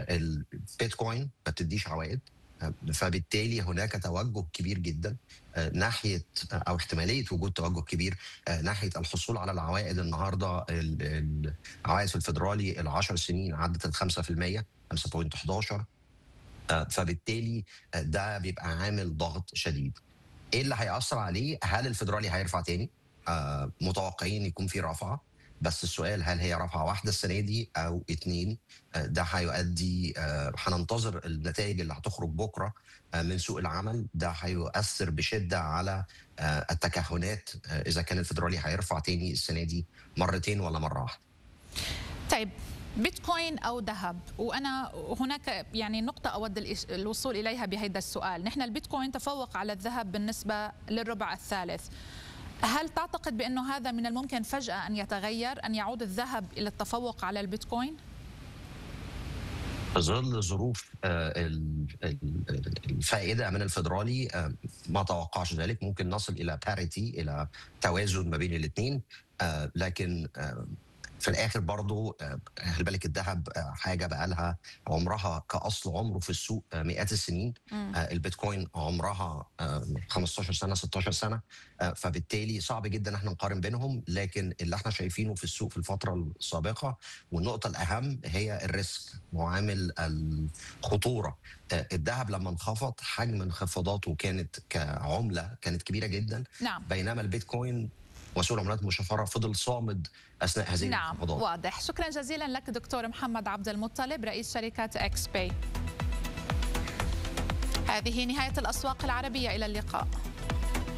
البيتكوين ما بتديش عوائد فبالتالي هناك توجه كبير جدا ناحيه او احتماليه وجود توجه كبير ناحيه الحصول على العوائد النهارده العوائد في الفدرالي ال 10 سنين عدت ال 5% 5.11 فبالتالي ده بيبقى عامل ضغط شديد ايه اللي هياثر عليه هل الفدرالي هيرفع تاني متوقعين يكون في رفعه بس السؤال هل هي رفعه واحده السنه دي او اتنين ده هيؤدي هننتظر النتائج اللي هتخرج بكره من سوق العمل ده هيؤثر بشده على التكهنات اذا كان الفدرالي هيرفع تاني السنه دي مرتين ولا مره واحده. طيب بيتكوين او ذهب وانا هناك يعني نقطه اود الوصول اليها بهذا السؤال نحن البيتكوين تفوق على الذهب بالنسبه للربع الثالث هل تعتقد بانه هذا من الممكن فجاه ان يتغير ان يعود الذهب الى التفوق على البيتكوين في ظل ظروف الفائده من الفدرالي ما توقعش ذلك ممكن نصل الى باريتي الى توازن ما بين الاثنين لكن في الاخر برضه خلي بالك الذهب حاجه بقى لها عمرها كاصل عمره في السوق مئات السنين م. البيتكوين عمرها 15 سنه 16 سنه فبالتالي صعب جدا احنا نقارن بينهم لكن اللي احنا شايفينه في السوق في الفتره السابقه والنقطه الاهم هي الريسك معامل الخطوره الذهب لما انخفض حجم انخفاضاته كانت كعمله كانت كبيره جدا نعم. بينما البيتكوين وسوق العملات المشفره فضل صامد اثناء هذه نعم الانخفاضات. واضح شكرا جزيلا لك دكتور محمد عبد المطلب رئيس شركه اكس باي هذه نهايه الاسواق العربيه الى اللقاء